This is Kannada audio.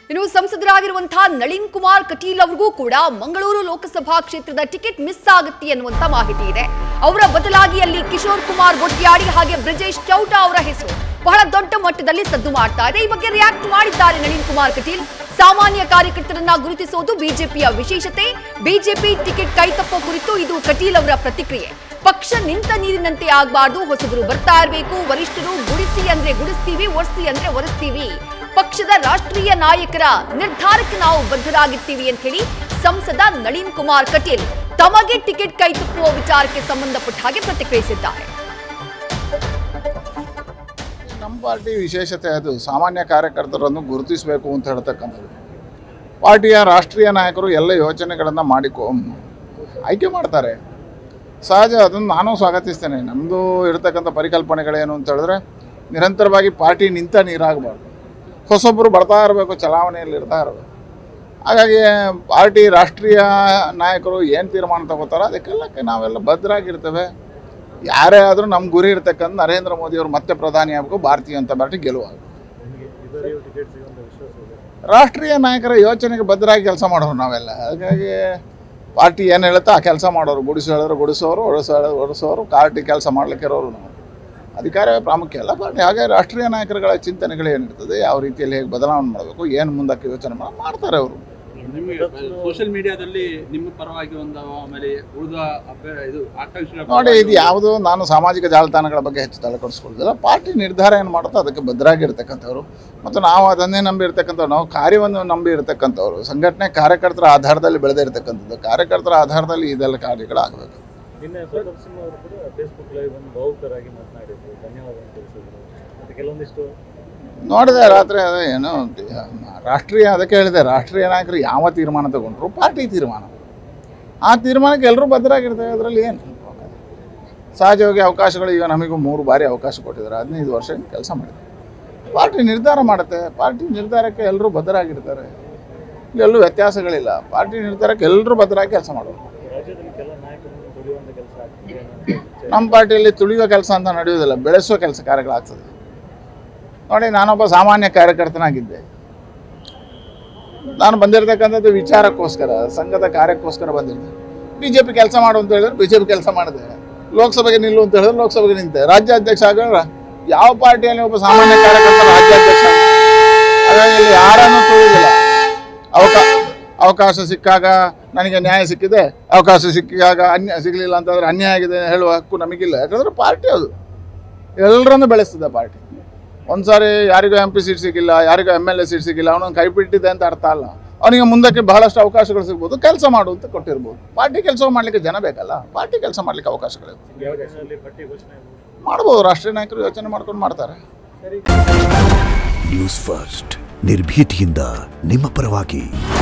ಇನ್ನು ಸಂಸದರಾಗಿರುವಂತಹ ನಳಿನ್ ಕುಮಾರ್ ಕಟೀಲ್ ಅವ್ರಿಗೂ ಕೂಡ ಮಂಗಳೂರು ಲೋಕಸಭಾ ಕ್ಷೇತ್ರದ ಟಿಕೆಟ್ ಮಿಸ್ ಆಗುತ್ತೆ ಅನ್ನುವಂತ ಮಾಹಿತಿ ಇದೆ ಅವರ ಬದಲಾಗಿ ಅಲ್ಲಿ ಕಿಶೋರ್ ಕುಮಾರ್ ಗೊಟ್ಯಾಡಿ ಹಾಗೆ ಬ್ರಿಜೇಶ್ ಚೌಟ ಅವರ ಹೆಸರು ಬಹಳ ದೊಡ್ಡ ಮಟ್ಟದಲ್ಲಿ ಸದ್ದು ಮಾಡ್ತಾ ಇದೆ ಈ ಬಗ್ಗೆ ರಿಯಾಕ್ಟ್ ಮಾಡಿದ್ದಾರೆ ನಳಿನ್ ಕುಮಾರ್ ಕಟೀಲ್ ಸಾಮಾನ್ಯ ಕಾರ್ಯಕರ್ತರನ್ನ ಗುರುತಿಸೋದು ಬಿಜೆಪಿಯ ವಿಶೇಷತೆ ಬಿಜೆಪಿ ಟಿಕೆಟ್ ಕೈತಪ್ಪೋ ಕುರಿತು ಇದು ಕಟೀಲ್ ಅವರ ಪ್ರತಿಕ್ರಿಯೆ ಪಕ್ಷ ನಿಂತ ನೀರಿನಂತೆ ಆಗಬಾರ್ದು ಹೊಸಬರು ಬರ್ತಾ ಇರಬೇಕು ವರಿಷ್ಠರು ಗುಡಿಸಿ ಅಂದ್ರೆ ಗುಡಿಸ್ತೀವಿ ಒರೆಸಿ ಅಂದ್ರೆ ಒರೆಸ್ತೀವಿ ಪಕ್ಷದ ರಾಷ್ಟ್ರೀಯ ನಾಯಕರ ನಿರ್ಧಾರಕ್ಕೆ ನಾವು ಬದ್ಧರಾಗಿರ್ತೀವಿ ಅಂತ ಹೇಳಿ ಸಂಸದ ನಳಿನ್ ಕುಮಾರ್ ಕಟೀಲ್ ತಮಗೆ ಟಿಕೆಟ್ ಕೈ ತಪ್ಪುವ ವಿಚಾರಕ್ಕೆ ಸಂಬಂಧಪಟ್ಟ ಹಾಗೆ ಪ್ರತಿಕ್ರಿಯಿಸಿದ್ದಾರೆ ನಮ್ಮ ಪಾರ್ಟಿ ವಿಶೇಷತೆ ಅದು ಸಾಮಾನ್ಯ ಕಾರ್ಯಕರ್ತರನ್ನು ಗುರುತಿಸಬೇಕು ಅಂತ ಹೇಳ್ತಕ್ಕಂಥದ್ದು ಪಾರ್ಟಿಯ ರಾಷ್ಟ್ರೀಯ ನಾಯಕರು ಎಲ್ಲ ಯೋಚನೆಗಳನ್ನು ಮಾಡಿಕೊ ಆಯ್ಕೆ ಮಾಡ್ತಾರೆ ಸಹಜ ಅದನ್ನು ನಾನು ಸ್ವಾಗತಿಸ್ತೇನೆ ನಮ್ಮದು ಇರತಕ್ಕಂಥ ಪರಿಕಲ್ಪನೆಗಳೇನು ಅಂತ ಹೇಳಿದ್ರೆ ನಿರಂತರವಾಗಿ ಪಾರ್ಟಿ ನಿಂತ ನೀರಾಗಬಾರ್ದು ಹೊಸೊಬ್ಬರು ಬರ್ತಾ ಇರಬೇಕು ಚಲಾವಣೆಯಲ್ಲಿ ಇರ್ತಾ ಇರಬೇಕು ಹಾಗಾಗಿ ಪಾರ್ಟಿ ರಾಷ್ಟ್ರೀಯ ನಾಯಕರು ಏನು ತೀರ್ಮಾನ ತಗೋತಾರೋ ಅದಕ್ಕೆಲ್ಲಕ್ಕೆ ನಾವೆಲ್ಲ ಭದ್ರಾಗಿರ್ತೇವೆ ಯಾರೇ ಆದರೂ ನಮ್ಮ ಗುರಿ ಇರ್ತಕ್ಕಂಥ ನರೇಂದ್ರ ಮೋದಿಯವರು ಮತ್ತೆ ಪ್ರಧಾನಿ ಆಗಬೇಕು ಭಾರತೀಯ ಜನತಾ ಪಾರ್ಟಿ ಗೆಲುವಾಗಬೇಕು ರಾಷ್ಟ್ರೀಯ ನಾಯಕರ ಯೋಚನೆಗೆ ಭದ್ರಾಗಿ ಕೆಲಸ ಮಾಡೋರು ನಾವೆಲ್ಲ ಹಾಗಾಗಿ ಪಾರ್ಟಿ ಏನು ಹೇಳುತ್ತೋ ಆ ಕೆಲಸ ಮಾಡೋರು ಗುಡಿಸು ಹೇಳಿದ್ರೆ ಗುಡಿಸೋರು ಒಡಿಸೋ ಹೇಳಿದ್ರೆ ಒಡಿಸೋರು ಪಾರ್ಟಿ ಕೆಲಸ ಮಾಡ್ಲಿಕ್ಕೆ ಇರೋರು ನಾವು ಅಧಿಕಾರವೇ ಪ್ರಾಮುಖ್ಯ ಅಲ್ಲ ಪಾರ್ಟಿ ಹಾಗೆ ರಾಷ್ಟ್ರೀಯ ನಾಯಕರುಗಳ ಚಿಂತನೆಗಳು ಏನಿರ್ತದೆ ಯಾವ ರೀತಿಯಲ್ಲಿ ಹೇಗೆ ಬದಲಾವಣೆ ಮಾಡಬೇಕು ಏನು ಮುಂದಕ್ಕೆ ಯೋಚನೆ ಮಾಡಿ ಮಾಡ್ತಾರೆ ಅವರು ನಿಮಗೆ ಸೋಷಿಯಲ್ ಮೀಡಿಯಾದಲ್ಲಿ ನಿಮ್ಮ ಪರವಾಗಿ ಒಂದು ಆಮೇಲೆ ಉಳಿದ ಅಭ್ಯ- ಇದು ಆಕಾಂಕ್ಷಿಗಳ ನೋಡಿ ಇದು ಯಾವುದೋ ನಾನು ಸಾಮಾಜಿಕ ಜಾಲತಾಣಗಳ ಬಗ್ಗೆ ಹೆಚ್ಚು ತಲೆ ಕೆಡಿಸ್ಕೊಳ್ಳೋದಿಲ್ಲ ಪಾರ್ಟಿ ನಿರ್ಧಾರ ಏನು ಮಾಡುತ್ತೋ ಅದಕ್ಕೆ ಭದ್ರಾಗಿರ್ತಕ್ಕಂಥವ್ರು ಮತ್ತು ನಾವು ಅದನ್ನೇ ನಂಬಿ ಇರ್ತಕ್ಕಂಥವ್ರು ನಾವು ಕಾರ್ಯವನ್ನು ನಂಬಿ ಇರ್ತಕ್ಕಂಥವ್ರು ಸಂಘಟನೆ ಕಾರ್ಯಕರ್ತರ ಆಧಾರದಲ್ಲಿ ಬೆಳೆದಿರ್ತಕ್ಕಂಥದ್ದು ಕಾರ್ಯಕರ್ತರ ಆಧಾರದಲ್ಲಿ ಇದೆಲ್ಲ ಕಾರ್ಯಗಳಾಗಬೇಕು ನಿನ್ನೆ ಪ್ರತಾಪ್ ಸಿಂಹ ಅವರು ಕೂಡ ಫೇಸ್ಬುಕ್ ಲೈವ್ ಒಂದು ಭಾವುಕರಾಗಿ ಮಾತನಾಡಿದ್ರು ಧನ್ಯವಾದ ತಿಳಿಸಿದ್ರು ಮತ್ತೆ ಕೆಲವೊಂದಿಷ್ಟು ನೋಡಿದೆ ರಾತ್ರಿ ಅದೇ ಏನು ರಾಷ್ಟ್ರೀಯ ಅದಕ್ಕೆ ಹೇಳಿದೆ ರಾಷ್ಟ್ರೀಯ ನಾಯಕರು ಯಾವ ತೀರ್ಮಾನ ತಗೊಂಡ್ರು ಪಾರ್ಟಿ ತೀರ್ಮಾನ ಆ ತೀರ್ಮಾನಕ್ಕೆ ಎಲ್ಲರೂ ಭದ್ರಾಗಿರ್ತೇವೆ ಅದರಲ್ಲಿ ಏನು ಸಹಜವಾಗಿ ಅವಕಾಶಗಳು ಈಗ ನಮಗೂ ಮೂರು ಬಾರಿ ಅವಕಾಶ ಕೊಟ್ಟಿದ್ದಾರೆ ಹದಿನೈದು ವರ್ಷ ಕೆಲಸ ಮಾಡಿದ್ದಾರೆ ಪಾರ್ಟಿ ನಿರ್ಧಾರ ಮಾಡುತ್ತೆ ಪಾರ್ಟಿ ನಿರ್ಧಾರಕ್ಕೆ ಎಲ್ಲರೂ ಭದ್ರಾಗಿರ್ತಾರೆ ಇಲ್ಲೆಲ್ಲೂ ವ್ಯತ್ಯಾಸಗಳಿಲ್ಲ ಪಾರ್ಟಿ ನಿರ್ಧಾರಕ್ಕೆ ಎಲ್ಲರೂ ಭದ್ರಾಗಿ ಕೆಲಸ ಮಾಡೋರು ರಾಜ್ಯದಲ್ಲಿ ಕೆಲ ನಾಯಕರನ್ನು ದುಡಿಯುವಂತ ಕೆಲಸ ಆಗ್ತಿದೆ ಅನ್ನೋ ನಮ್ಮ ಪಾರ್ಟಿಯಲ್ಲಿ ತುಳಿಯುವ ಕೆಲಸ ಅಂತ ನಡೆಯುವುದಿಲ್ಲ ಬೆಳೆಸುವ ಕೆಲಸ ಕಾರ್ಯಗಳಾಗ್ತದೆ ನೋಡಿ ನಾನೊಬ್ಬ ಸಾಮಾನ್ಯ ಕಾರ್ಯಕರ್ತನಾಗಿದ್ದೆ ನಾನು ಬಂದಿರತಕ್ಕಂಥದ್ದು ವಿಚಾರಕ್ಕೋಸ್ಕರ ಸಂಘದ ಕಾರ್ಯಕ್ಕೋಸ್ಕರ ಬಂದಿದ್ದೆ ಬಿ ಜೆ ಪಿ ಕೆಲಸ ಮಾಡು ಅಂತ ಹೇಳಿದ್ರೆ ಬಿ ಜೆ ಪಿ ಕೆಲಸ ಮಾಡಿದೆ ಲೋಕಸಭೆಗೆ ನಿಲ್ಲು ಅಂತ ಹೇಳಿದ್ರೆ ಲೋಕಸಭೆಗೆ ನಿಂತೆ ರಾಜ್ಯಾಧ್ಯಕ್ಷ ಆಗೋಣ ಯಾವ ಪಾರ್ಟಿಯಲ್ಲಿ ಒಬ್ಬ ಸಾಮಾನ್ಯ ಕಾರ್ಯಕರ್ತ ರಾಜ್ಯಾಧ್ಯಕ್ಷ ಆಗ- ಹಾಗಾಗಿ ಇಲ್ಲಿ ಯಾರನ್ನೂ ತುಳಿದಿಲ್ಲ ಅವಕಾ ಅವಕಾಶ ಸಿಕ್ಕಾಗ ನನಗೆ ನ್ಯಾಯ ಸಿಕ್ಕಿದೆ ಅವಕಾಶ ಸಿಕ್ಕಿದಾಗ ಅನ್ಯ ಸಿಗಲಿಲ್ಲ ಅಂತಂದ್ರೆ ಅನ್ಯಾಯ ಆಗಿದೆ ಹೇಳುವ ಹಕ್ಕು ನಮಗಿಲ್ಲ ಯಾಕಂದ್ರೆ ಪಾರ್ಟಿ ಅದು ಎಲ್ಲರನ್ನು ಬೆಳೆಸ್ತದೆ ಪಾರ್ಟಿ ಒಂದು ಸಾರಿ ಯಾರಿಗೂ ಎಂ ಪಿ ಸೀಟ್ ಸಿಕ್ಕಿಲ್ಲ ಯಾರಿಗೂ ಎಮ್ ಎಲ್ ಎ ಸೀಟ್ ಸಿಕ್ಕಿಲ್ಲ ಅವನೊಂದು ಕೈ ಬಿಟ್ಟಿದೆ ಅಂತ ಅರ್ಥ ಅಲ್ಲ ಅವನಿಗೆ ಮುಂದಕ್ಕೆ ಬಹಳಷ್ಟು ಅವಕಾಶಗಳು ಸಿಗ್ಬೋದು ಕೆಲಸ ಮಾಡು ಅಂತ ಕೊಟ್ಟಿರ್ಬೋದು ಪಾರ್ಟಿ ಕೆಲಸ ಮಾಡಲಿಕ್ಕೆ ಜನ ಬೇಕಲ್ಲ ಪಾರ್ಟಿ ಕೆಲಸ ಮಾಡಲಿಕ್ಕೆ ಅವಕಾಶಗಳಿವೆ ಯಾವ ದಿನದಲ್ಲಿ ಪಟ್ಟಿ ಘೋಷಣೆ ಆಗ್ಬೋದು. ಮಾಡ್ಬೋದು ರಾಷ್ಟ್ರೀಯ ನಾಯಕರು ಯೋಚನೆ ಮಾಡ್ಕೊಂಡು ಮಾಡ್ತಾರೆ ನ್ಯೂಸ್ ಫಸ್ಟ್ ನಿರ್ಭೀತಿಯಿಂದ ನಿಮ್ಮ ಪರವಾಗಿ